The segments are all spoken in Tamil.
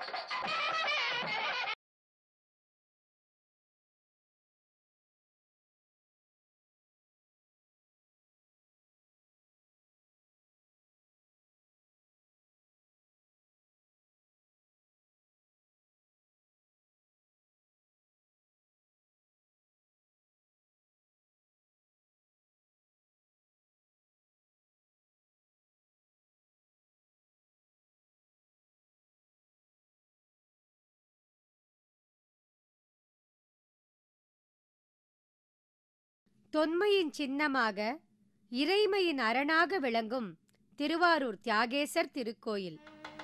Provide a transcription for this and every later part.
தொன்மையின் சின்னமாக இறைமையின் அரணாக விளங்கும் திருவாரூர் தியாகேசர் திருக்கோயில்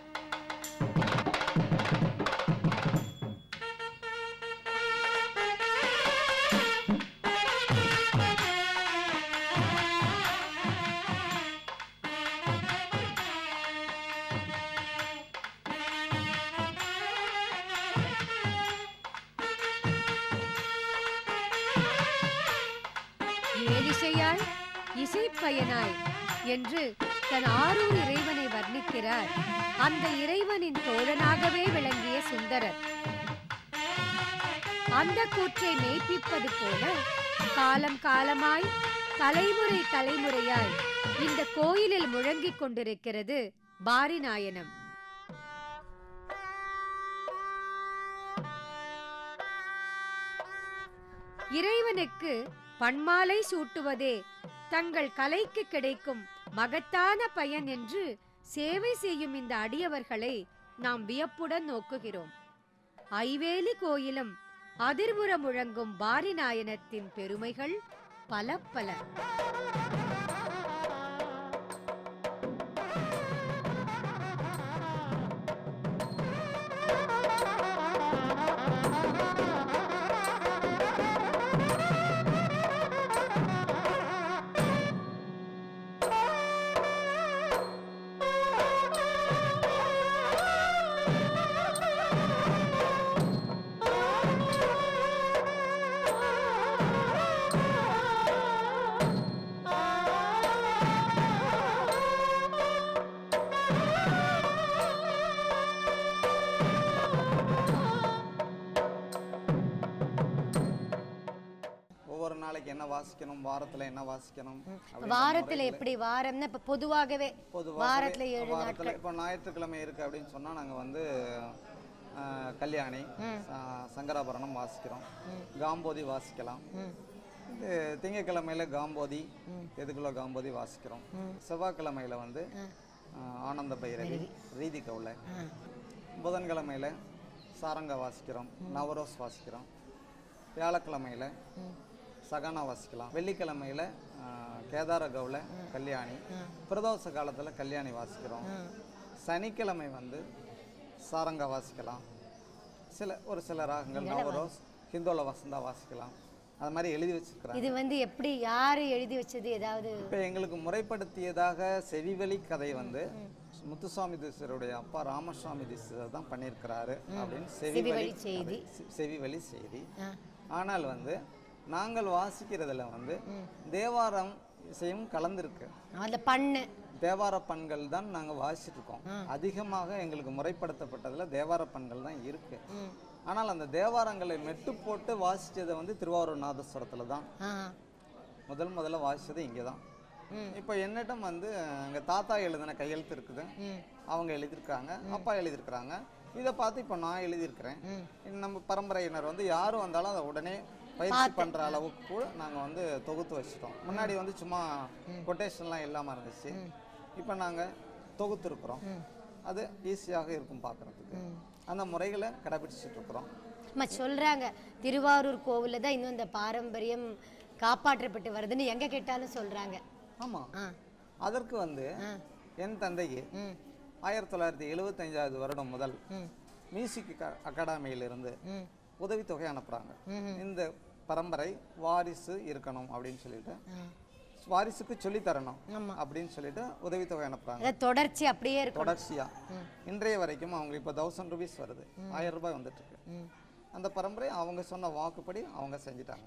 ஏலிசையாய் இசைப்பயனாய் என்று தன் ஆரூர் இறைவனை வர்ணிக்கிறார் அந்த இறைவனின் தோழனாகவே விளங்கிய சுந்தரர் அந்த கூற்றை மெய்ப்பிப்பது போல காலம் காலமாய் தலைமுறை தலைமுறையாய் இந்த கோயிலில் முழங்கிக் கொண்டிருக்கிறது பாரிநாயனம் இறைவனுக்கு பன்மாலை சூட்டுவதே தங்கள் கலைக்கு கிடைக்கும் மகத்தான பயன் என்று சேவை செய்யும் இந்த அடியவர்களை நாம் வியப்புடன் நோக்குகிறோம் ஐவேலி கோயிலும் அதிர்வுற முழங்கும் பாரிநாயனத்தின் பெருமைகள் பல பல ஒவ்வொரு நாளைக்கு என்ன வாசிக்கணும் வாரத்துல என்ன வாசிக்கணும் அப்படின்ற வாரத்துல முறைகளை எப்படி வாரம்னா இப்ப பொதுவாகவே பொதுவாகவே வாரத்துல ஏழு வாரத்துல நாட்கள் இப்போ ஞாயிற்றுக்கிழமை இருக்கு அப்படின்னு சொன்னா நாங்க வந்து அஹ், கல்யாணி ச- சங்கராபரணம் வாசிக்கிறோம் காம்போதி வாசிக்கலாம் இது திங்கக்கிழமையில காம்போதி எதுக்குள்ள காம்போதி வாசிக்கிறோம் செவ்வாய்க்கிழமையில வந்து அஹ், ஆனந்த பைரவி ரீதி கவுளை புதன்கிழமையில சாரங்க வாசிக்கிறோம் நவரோஸ் வாசிக்கிறோம் வியாழக்கிழமையில சகானா வாசிக்கலாம் வெள்ளிக்கிழமையில ஆஹ், கேதார கவுல கல்யாணி பிரதோஷ காலத்துல கல்யாணி வாசிக்கிறோம் சனிக்கிழமை வந்து சாரங்கா வாசிக்கலாம் சில ஒரு சில ராகங்கள் நவரோஸ் ஹிந்தோல வசந்தா வாசிக்கலாம் அது மாதிரி எழுதி வச்சிருக்கிறாங்க இது வந்து எப்படி யாரு எழுதி வச்சது ஏதாவது இப்போ எங்களுக்கு முறைப்படுத்தியதாக செவிவழி கதை வந்து முத்துசாமி தீசருடைய அப்பா ராமசாமி தீசர் தான் பண்ணியிருக்கிறாரு அப்படின்னு செவிவழி செவிவழி செய்தி. கதை, செ- செவிவழி செய்தி ஆனால் வந்து நாங்கள் வாசிக்கிறதுல வந்து தேவாரம் இசையும் கலந்திருக்கு அந்த பண்ணு தேவார பண்கள் தான் நாங்கள் வாசிச்சுட்டு இருக்கோம் அதிகமாக எங்களுக்கு முறைப்படுத்தப்பட்டதுல தேவார பண்கள் தான் இருக்கு ஆனால் அந்த தேவாரங்களை மெட்டு போட்டு வாசிச்சதை வந்து திருவாரூர் நாதஸ்வரத்தில் தான் ஆ முதல் முதல்ல வாசிச்சது இங்கே தான் இப்போ என்னிடம் வந்து எங்கள் தாத்தா எழுதின கையெழுத்து இருக்குது அவங்க எழுதியிருக்காங்க அப்பா எழுதியிருக்கிறாங்க இதை பார்த்து இப்போ நான் எழுதியிருக்கிறேன் இன்னும் நம்ம பரம்பரையினர் வந்து யாரும் வந்தாலும் அதை உடனே பயிற்சி பண்ணுற அளவுக்கு கூட நாங்கள் வந்து தொகுத்து வச்சிட்டோம் முன்னாடி வந்து சும்மா கொட்டேஷன்லாம் இல்லாமல் இருந்துச்சு இப்போ நாங்கள் தொகுத்துருக்குறோம் அது ஈஸியாக இருக்கும் பார்க்குறதுக்கு அந்த முறைகளை கடைபிடிச்சிட்டு இருக்கிறோம் அம்மா சொல்றாங்க திருவாரூர் கோவில்ல தான் இன்னும் இந்த பாரம்பரியம் காப்பாற்றப்பட்டு வருதுன்னு எங்க கேட்டாலும் சொல்றாங்க ஆமாம் ஆ அதற்கு வந்து என் தந்தைக்கு ம் ஆயிரத்தி தொள்ளாயிரத்தி எழுபத்தஞ்சாவது வருடம் முதல் ம் மியூசிக் அகா- அகாடமியிலிருந்து ம் உதவித்தொகை அனுப்புகிறாங்க இந்த பரம்பரை வாரிசு இருக்கணும் அப்படின்னு சொல்லிட்டு வாரிசுக்கு சொல்லி தரணும் அப்படின்னு சொல்லிட்டு உதவித்தொகை அனுப்புறாங்க அதாவது தொடர்ச்சி அப்படியே இருக்கும் தொடர்ச்சியா இன்றைய வரைக்கும் அவங்க இப்போ தௌசண்ட் ருபீஸ் வருது ஆயிரம் ரூபாய் வந்துட்டு இருக்கு அந்த பரம்பரை அவங்க சொன்ன வாக்குப்படி அவங்க செஞ்சுட்டாங்க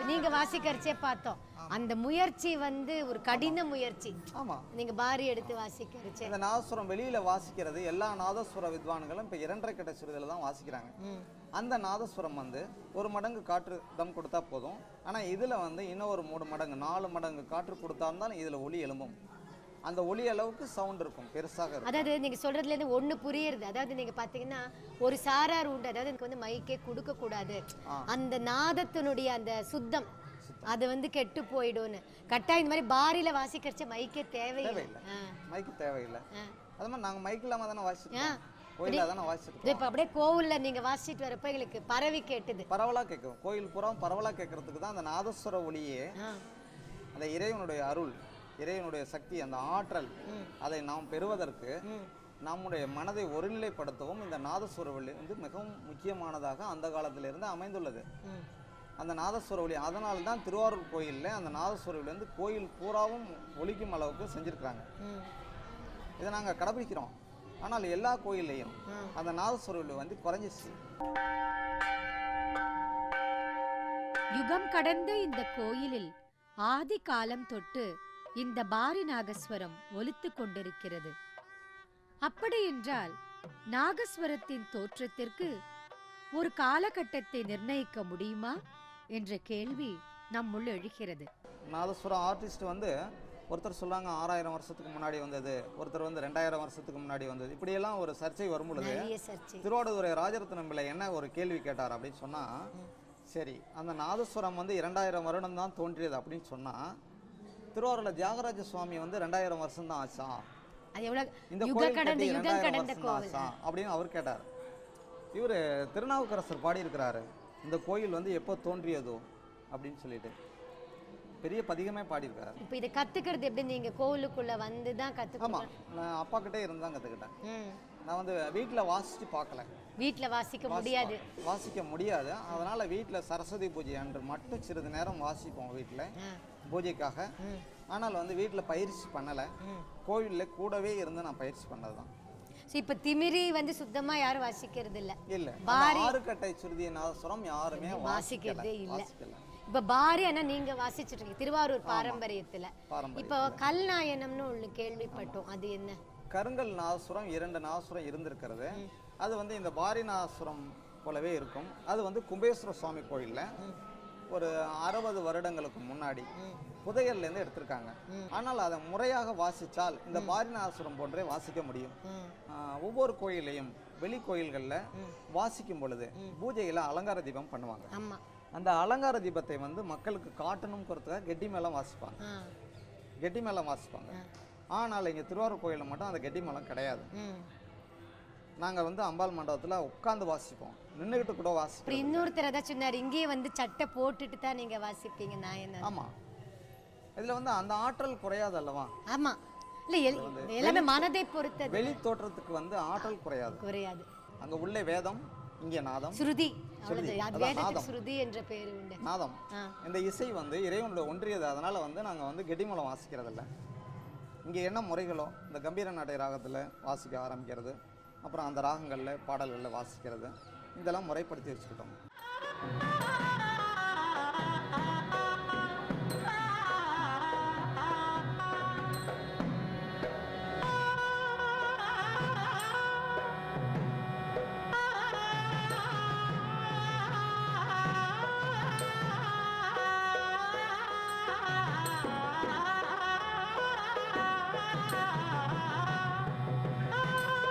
நீங்க வாசிக்கிறச்சே பார்த்தோம் அந்த முயற்சி வந்து ஒரு கடின முயற்சி ஆமா நீங்க பாரி எடுத்து வாசிக்கிறச்சே இந்த நாதஸ்வரம் வெளியில வாசிக்கிறது எல்லா நாதஸ்வர வித்வான்களும் இப்ப இரண்டரை கட்ட சுருதியில தான் வாசிக்கிறாங்க ம். அந்த நாதஸ்வரம் வந்து ஒரு மடங்கு காற்று தம் கொடுத்தா போதும் ஆனா இதுல வந்து இன்னும் ஒரு மூணு மடங்கு நாலு மடங்கு காற்று கொடுத்தா இருந்தாலும் இதுல ஒலி எழும்பும் அந்த ஒலி அளவுக்கு சவுண்ட் இருக்கும் பெருசாக இருக்கும் அதாவது நீங்க சொல்றதுல இருந்து ஒண்ணு புரியுறது அதாவது நீங்க பாத்தீங்கன்னா ஒரு சாரார் உண்டு அதாவது எனக்கு வந்து மைக்கே கொடுக்க கூடாது அந்த நாதத்தினுடைய அந்த சுத்தம் அது வந்து கெட்டு போயிடும்னு கட்டாயம் இந்த மாதிரி பாரியில வாசிக்கிறச்ச மைக்கே தேவையில்லை தேவையில்லை. ஆ, மைக்கு தேவையில்லை ஆ. அது மாதிரி நாங்க மைக் இல்லாம தானே ஆ. வாசிச்சிருக்கோம் கோயில தானே வாசிச்சிருக்கோம் இது இப்ப அப்படியே கோவில்ல நீங்க வாசிட்டு வரப்ப எங்களுக்கு பரவி கேட்டுது பரவலா கேட்கும் கோயில் புறம் பரவலா கேட்கறதுக்கு தான் அந்த நாதஸ்வர ஒளியே ஆ, அந்த இறைவனுடைய அருள் இறைவனுடைய சக்தி அந்த ஆற்றல் அதை நாம் பெறுவதற்கு நம்முடைய மனதை ஒருநிலைப்படுத்தவும் இந்த நாதஸ்வர ஒளி வந்து மிகவும் முக்கியமானதாக அந்த காலத்திலிருந்து அமைந்துள்ளது ம். அந்த நாதஸ்வர ஒளி அதனால தான் திருவாரூர் கோயிலில் அந்த நாதஸ்வர ஒளி வந்து கோயில் பூராவும் ஒலிக்கும் அளவுக்கு செஞ்சுருக்கிறாங்க ம். இதை நாங்கள் கடைபிடிக்கிறோம் ஆனால் எல்லா கோயில்லையும் அந்த நாதஸ்வர ஒளி வந்து குறைஞ்சிச்சு யுகம் கடந்த இந்த கோயிலில் ஆதி காலம் தொட்டு இந்த பாரி நாகஸ்வரம் ஒலித்துக் கொண்டிருக்கிறது அப்படியென்றால் நாகஸ்வரத்தின் தோற்றத்திற்கு ஒரு காலகட்டத்தை நிர்ணயிக்க முடியுமா என்ற கேள்வி நம்முள் எழுகிறது நாதஸ்வரம் ஆர்டிஸ்ட் வந்து ஒருத்தர் சொல்றாங்க ஆறாயிரம் வருஷத்துக்கு முன்னாடி வந்தது ஒருத்தர் வந்து ரெண்டாயிரம் வருஷத்துக்கு முன்னாடி வந்தது இப்படியெல்லாம் ஒரு சர்ச்சை வரும் பொழுது நிறைய சர்ச்சை திருவாடுதுறை ராஜரத்னம் பிள்ளை என்ன ஒரு கேள்வி கேட்டார் அப்படின்னு சொன்னா சரி அந்த நாதஸ்வரம் வந்து இரண்டாயிரம் வருடம் தான் தோன்றியது அப்படின்னு சொன்னா திருவாரூர்ல தியாகராஜ சுவாமி வந்து ரெண்டாயிரம் வருஷம் தான் ஆச்சா அது எவ்வளவு இந்த யுக கோயில் கடந்த கட்டி யுகம் ரெண்டாயிரம் கடந்த வருஷம் தான் கோவில் ஆச்சா அப்படின்னு அவர் கேட்டார் இவர் திருநாவுக்கரசர் பாடியிருக்கிறாரு இந்த கோயில் வந்து எப்போ தோன்றியதோ அப்படின்னு சொல்லிட்டு பெரிய பதிகமே பாடியிருக்காரு இப்ப இதை கத்துக்கிறது எப்படி நீங்க கோவிலுக்குள்ள வந்து தான் ஆமா கத்துக்கணும் நான் அப்பா கிட்டே இருந்து தான் கற்றுக்கிட்டேன் ம். நான் வந்து வீட்டில் வாசித்து பார்க்கல வீட்ல வாசிக்க முடியாது வாசிக்க முடியாது அதனால வீட்டில் சரஸ்வதி பூஜை அன்று மட்டும் சிறிது நேரம் வாசிப்போம் வீட்டில் ஆ. பூஜைக்காக ஆனால் வந்து வீட்டில் பயிற்சி பண்ணலை கோவிலில் கூடவே இருந்து நான் பயிற்சி பண்ணது தான் So, இப்ப திமிரி வந்து சுத்தமா யாரும் வாசிக்கிறது இல்ல இல்லை பாரி- ஆறுக்கட்டை சுருதிய நாதஸ்வரம் யாருமே வாசிக்கிறதே இல்ல வாசிக்கல இப்ப பாரி ஆனா நீங்க வாசிச்சுட்டு இருக்கீங்க திருவாரூர் பாரம்பரியத்துல பாரம்பரியம் இப்போ கல்நாயனம்னு ஒண்ணு கேள்விப்பட்டோம் அது என்ன கருங்கல் நாதசுரம் இரண்டு நாதசுரம் இருந்திருக்கிறது அது வந்து இந்த பாரி நாதசுரம் போலவே இருக்கும் அது வந்து கும்பேஸ்வர சுவாமி கோயில்ல ஒரு அறுபது வருடங்களுக்கு முன்னாடி புதையல்ல இருந்து எடுத்திருக்காங்க ஆனால் அதை முறையாக வாசிச்சால் இந்த பாரிநாதசுரம் போன்றே வாசிக்க முடியும் ஆஹ், ஒவ்வொரு கோயிலையும் வெளி கோயில்கள்ல வாசிக்கும் பொழுது பூஜையில அலங்கார தீபம் பண்ணுவாங்க ஆமா அந்த அலங்கார தீபத்தை வந்து மக்களுக்கு காட்டணுங்கிறதுக்காக கெட்டி மேளம் வாசிப்பாங்க ஆ. கெட்டி மேளம் வாசிப்பாங்க ஆனால் இங்கே திருவாரூர் கோயிலில் மட்டும் அந்த கெட்டி மேளம் கிடையாது ம். நாங்கள் வந்து அம்பாள் மண்டபத்தில் உட்காந்து வாசிப்போம் நின்றுக்கிட்டு கூட அப்புறம் வாசிப்போம் இன்னொருத்தர் அதான் சொன்னார் இங்கேயே வந்து சட்டை போட்டுட்டு தான் நீங்க வாசிப்பீங்க நாயனர் ஆமாம் இதில் வந்து அந்த ஆற்றல் குறையாது அல்லவா ஆமா இல்ல எல்- எல்லாமே மனதை பொறுத்தது வெளி தோற்றத்துக்கு வந்து ஆற்றல் குறையாது குறையாது அங்கே உள்ளே வேதம் இங்கே நாதம் ஸ்ருதி அவ்வளவு அது அதான் வேதத்துக்கு நாதம். ஸ்ருதி என்ற பேர் உண்டு நாதம் ஆ. இந்த இசை வந்து இறைவனோட ஒன்றியது அதனால் வந்து நாங்கள் வந்து கெட்டிமூலம் வாசிக்கிறதில்ல இங்கே என்ன முறைகளோ இந்த கம்பீர நடை ராகத்தில் வாசிக்க ஆரம்பிக்கிறது அப்புறம் அந்த ராகங்களில் பாடல்களில் வாசிக்கிறது இதெல்லாம் முறைப்படுத்தி வச்சுக்கிட்டோம்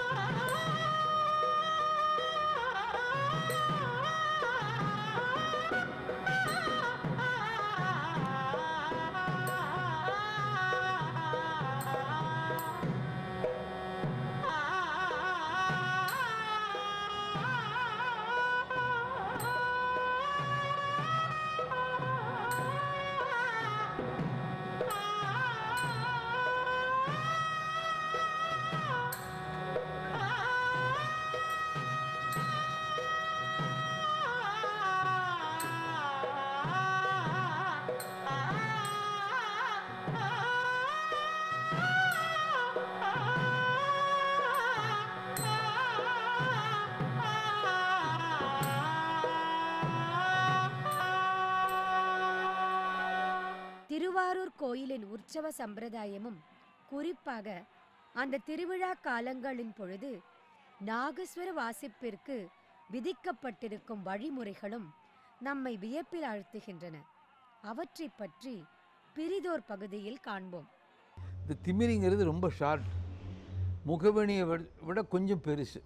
ஆ கோயிலின் உற்சவ சம்பிரதாயமும் குறிப்பாக அந்த திருவிழா காலங்களின் பொழுது நாகஸ்வர வாசிப்பிற்கு விதிக்கப்பட்டிருக்கும் வழிமுறைகளும் நம்மை வியப்பில் ஆழ்த்துகின்றன அவற்றைப் பற்றி பிரிதோர் பகுதியில் காண்போம் இந்த திமிரிங்கிறது ரொம்ப ஷார்ட் முகவணியை விட விட கொஞ்சம் பெருசு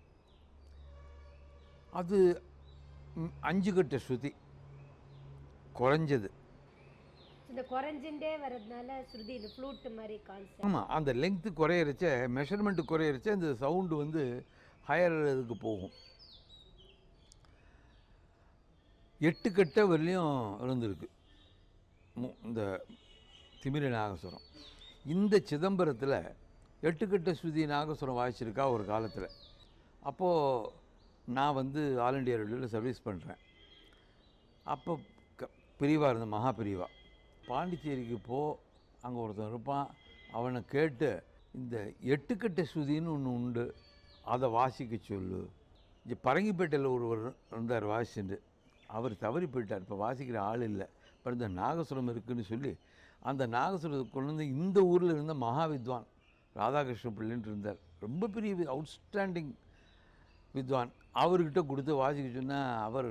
அது ம், அஞ்சு கட்ட ஸ்ருதி குறைஞ்சது இந்த குறைஞ்சுட்டே வர்றதுனால ஸ்ருதி இது ஃப்ளூட் மாதிரி கான்செப்ட் ஆமாம் அந்த லெங்க்த்து குறையிறச்ச மெஷர்மெண்ட்டு குறையிறச்ச அந்த சவுண்டு வந்து ஹையர் இதுக்கு போகும் எட்டு கட்ட வரலையும் இருந்திருக்கு மு- இந்த திமிரி நாகசுரம் இந்த சிதம்பரத்தில் எட்டு கட்ட ஸ்ருதி நாகசுரம் வாசிச்சிருக்கா ஒரு காலத்தில் அப்போது நான் வந்து ஆல் இண்டியா ரேடியோவில் சர்வீஸ் பண்ணுறேன் அப்போ க பிரிவா இருந்த மகா பிரிவா பாண்டிச்சேரிக்கு போ அங்கே ஒருத்தன் இருப்பான் அவனை கேட்டு இந்த எட்டுக்கட்ட ஸ்ருதின்னு ஒன்று உண்டு அதை வாசிக்க சொல்லு இங்கே பரங்கிப்பேட்டையில் ஒருவர் இருந்தார் வாசிச்சுட்டு அவர் தவறி போயிட்டார் இப்போ வாசிக்கிற ஆள் இல்லை இப்போ இந்த நாகசுரம் இருக்குன்னு சொல்லி அந்த நாகசுரத்தை கொண்டு வந்து இந்த ஊரில் இருந்த மகா வித்வான் ராதாகிருஷ்ண பிள்ளைன்னு இருந்தார் ரொம்ப பெரிய அவுட்ஸ்டாண்டிங் வித்வான் அவர்கிட்ட கொடுத்து வாசிக்க சொன்னால் அவர்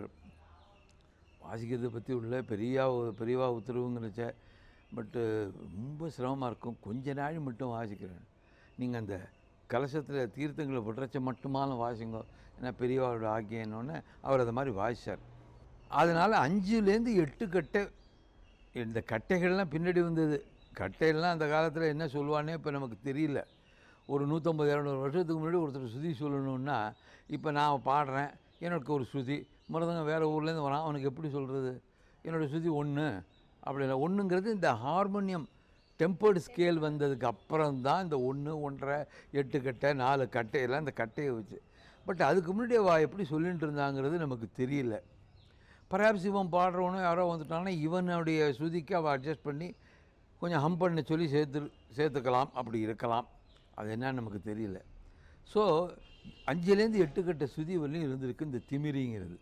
வாசிக்கிறதை பற்றி உள்ள பெரியா பெரியவா உத்தரவுங்கிறச்ச பட்டு ரொம்ப சிரமமாக இருக்கும் கொஞ்ச நாள் மட்டும் வாசிக்கிறேன் நீங்கள் அந்த கலசத்தில் தீர்த்தங்களை விடுறச்ச மட்டுமாலும் வாசிங்க ஏன்னா பெரியவாவோட ஆக்கியன்னொன்னே அவர் அதை மாதிரி வாசிச்சார் அதனால் அஞ்சுலேருந்து எட்டு கட்டை இந்த கட்டைகள்லாம் பின்னாடி வந்தது கட்டையெல்லாம் அந்த காலத்தில் என்ன சொல்லுவானே இப்போ நமக்கு தெரியல ஒரு நூற்றம்பது இரநூறு வருஷத்துக்கு முன்னாடி ஒருத்தர் ஸ்ருதி சொல்லணுன்னா இப்போ நான் பாடுறேன் எனக்கு ஒரு ஸ்ருதி மருதங்க வேறு ஊர்லேருந்து வரான் அவனுக்கு எப்படி சொல்கிறது என்னோடய ஸ்ருதி ஒன்று அப்படி இல்லை ஒன்றுங்கிறது இந்த ஹார்மோனியம் டெம்பர்டு ஸ்கேல் வந்ததுக்கு அப்புறம் தான் இந்த ஒன்று ஒன்றரை எட்டு கட்டை நாலு கட்டையெல்லாம் இந்த கட்டையை வச்சு பட் அதுக்கு முன்னாடி அவ எப்படி சொல்லிட்டு இருந்தாங்கிறது நமக்கு தெரியல பராப்ஸ் இவன் பாடுறவனும் யாரோ வந்துட்டாங்கன்னா இவனுடைய ஸ்ருதிக்கு அவள் அட்ஜஸ்ட் பண்ணி கொஞ்சம் ஹம் பண்ண சொல்லி சேர்த்து சேர்த்துக்கலாம் அப்படி இருக்கலாம் அது என்னன்னு நமக்கு தெரியல ஸோ அஞ்சுலேருந்து எட்டு கட்ட ஸ்ருதி வரலையும் இருந்திருக்கு இந்த திமிரிங்கிறது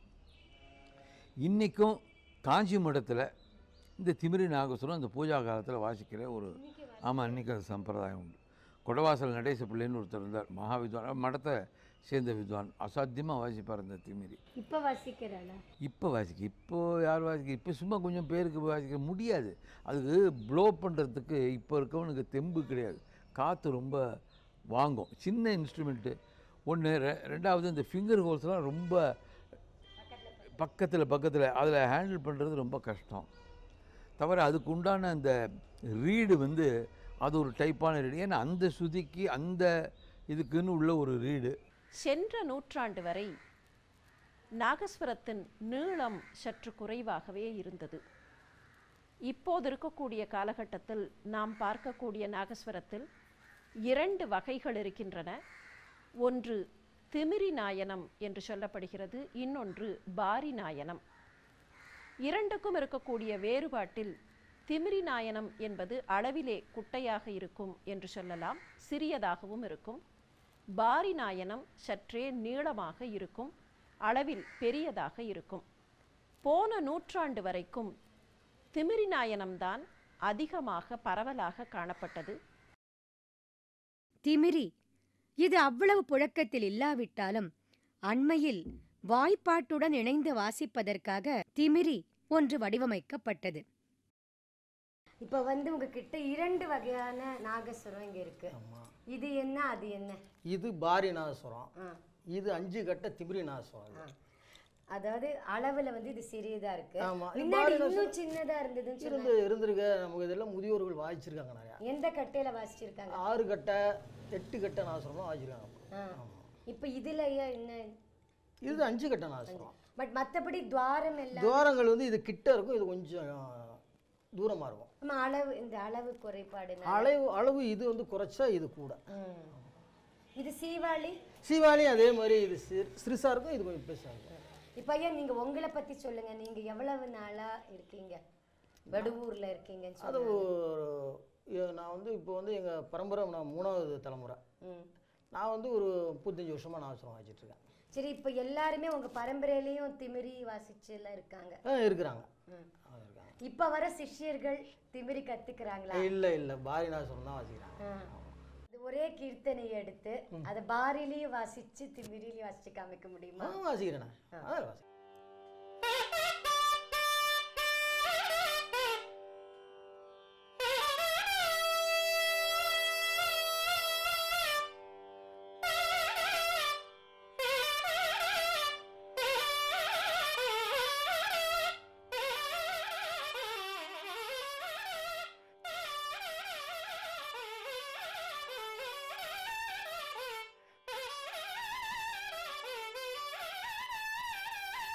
இன்றைக்கும் காஞ்சி மடத்தில் இந்த திமிரி நாகசுரம் இந்த பூஜா காலத்தில் வாசிக்கிற ஒரு ஆமாம் இன்றைக்கி அது சம்பிரதாயம் உண்டு கொடவாசல் நடேச பிள்ளைன்னு ஒருத்தர் இருந்தார் மகா வித்வான் மடத்தை சேர்ந்த வித்வான் அசாத்தியமாக வாசிப்பார் இந்த திமிரி இப்போ வாசிக்கிறாளா இப்போ வாசிக்க இப்போ யார் வாசிக்க இப்போ சும்மா கொஞ்சம் பேருக்கு வாசிக்க முடியாது அதுக்கு ப்ளோ பண்ணுறதுக்கு இப்போ இருக்கவனுக்கு தெம்பு கிடையாது காற்று ரொம்ப வாங்கும் சின்ன இன்ஸ்ட்ருமெண்ட்டு ஒன்று ரெண்டாவது இந்த ஃபிங்கர் ஹோல்ஸ்லாம் ரொம்ப பக்கத்தில் பக்கத்தில் அதில் ஹேண்டில் பண்ணுறது ரொம்ப கஷ்டம் தவிர அதுக்கு உண்டான அந்த ரீடு வந்து அது ஒரு டைப்பான ரீடு ஏன்னா அந்த சுதிக்கு அந்த இதுக்குன்னு உள்ள ஒரு ரீடு சென்ற நூற்றாண்டு வரை நாகஸ்வரத்தின் நீளம் சற்று குறைவாகவே இருந்தது இப்போது இருக்கக்கூடிய காலகட்டத்தில் நாம் பார்க்கக்கூடிய நாகஸ்வரத்தில் இரண்டு வகைகள் இருக்கின்றன ஒன்று திமிரி நாயனம் என்று சொல்லப்படுகிறது இன்னொன்று பாரி நாயனம் இரண்டுக்கும் இருக்கக்கூடிய வேறுபாட்டில் திமிரி நாயனம் என்பது அளவிலே குட்டையாக இருக்கும் என்று சொல்லலாம் சிறியதாகவும் இருக்கும் பாரி நாயனம் சற்றே நீளமாக இருக்கும் அளவில் பெரியதாக இருக்கும் போன நூற்றாண்டு வரைக்கும் திமிரி நாயனம்தான் அதிகமாக பரவலாக காணப்பட்டது திமிரி இது அவ்வளவு புழக்கத்தில் இல்லாவிட்டாலும் அண்மையில் வாய்ப்பாட்டுடன் இணைந்து வாசிப்பதற்காக திமிரி ஒன்று வடிவமைக்கப்பட்டது இப்போ வந்து உங்ககிட்ட இரண்டு வகையான நாகஸ்வரம் இங்க இருக்கு இது என்ன அது என்ன இது பாரி நாதஸ்வரம் ஆ. இது அஞ்சு கட்ட திமிரி நாதஸ்வரம் இது. அதாவது அளவுல வந்து இது சிறியதா இருக்கு ஆமா. இது முன்னாடி பாரி இன்னும் சின்னதா இருந்ததுன்னு சொன்னாங்க இருந்து இருந்திருக்க நமக்கு இதெல்லாம் முதியோர்கள் வாசிச்சிருக்காங்க நிறையா எந்த கட்டையில வாசிச்சிருக்காங்க ஆறு கட்ட எட்டு கட்ட நாதஸ்வரம் வாசிச்சிருக்காங்க ஆ. இப்ப இதுலயா என்ன இது அஞ்சு கட்ட நாதஸ்வரம் பட் மத்தபடி துவாரம் எல்லாம் துவாரங்கள் வந்து இது கிட்ட இருக்கும் இது கொஞ்சம் தூரமா இருக்கும் நம்ம அளவு இந்த அளவு குறைபாடு அளவு அளவு இது வந்து குறைச்சா இது கூட இது சீவாளி சீவாளி அதே மாதிரி இது சிறு- சிறுசா இருக்கும் இது கொஞ்சம் பெருசா இருக்கும் இப்ப ஐயா நீங்க உங்களை பத்தி சொல்லுங்க நீங்க எவ்வளவு நாளா இருக்கீங்க வடுவூர்ல இருக்கீங்கன்னு அது சொல்லுங்க ஒரு எ- நான் வந்து இப்போ வந்து எங்கள் பரம்பரை நான் மூணாவது தலைமுறை ம். நான் வந்து ஒரு முப்பத்தஞ்சு வருஷமாக நாதஸ்வரம் வாசிச்சிட்டு இருக்கேன் சரி இப்ப எல்லாருமே உங்க பரம்பரையிலயும் திமிரி வாசிச்சு எல்லாம் இருக்காங்க ஆ இருக்கிறாங்க ம். ஆ, இருக்காங்க இப்ப வர சிஷ்யர்கள் திமிரி கத்துக்கிறாங்களா இல்லை இல்லை பாரி நாகஸ்வரம் தான் வாசிக்கிறேன் ஆ. இது ஒரே கீர்த்தனையை எடுத்து அதை பாரிலையும் வாசிச்சு திமிரிலையும் வாசிச்சு காமிக்க முடியுமா ஆ வாசிக்கிறேண்ணே ஆ வாசி Thank you.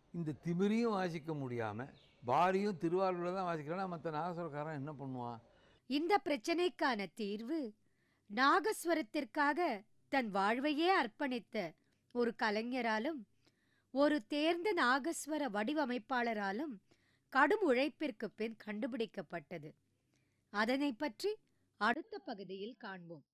இந்த திமிரியும் வாசிக்க முடியாமல் பாரியும் திருவாரூரில் தான் வாசிக்கிறேன்னா மற்ற நாகஸ்வரக்காரன் என்ன பண்ணுவான் இந்த பிரச்சனைக்கான தீர்வு நாகஸ்வரத்திற்காக தன் வாழ்வையே அர்ப்பணித்த ஒரு கலைஞராலும் ஒரு தேர்ந்த நாகஸ்வர வடிவமைப்பாளராலும் கடும் உழைப்பிற்கு பின் கண்டுபிடிக்கப்பட்டது அதனை பற்றி அடுத்த பகுதியில் காண்போம்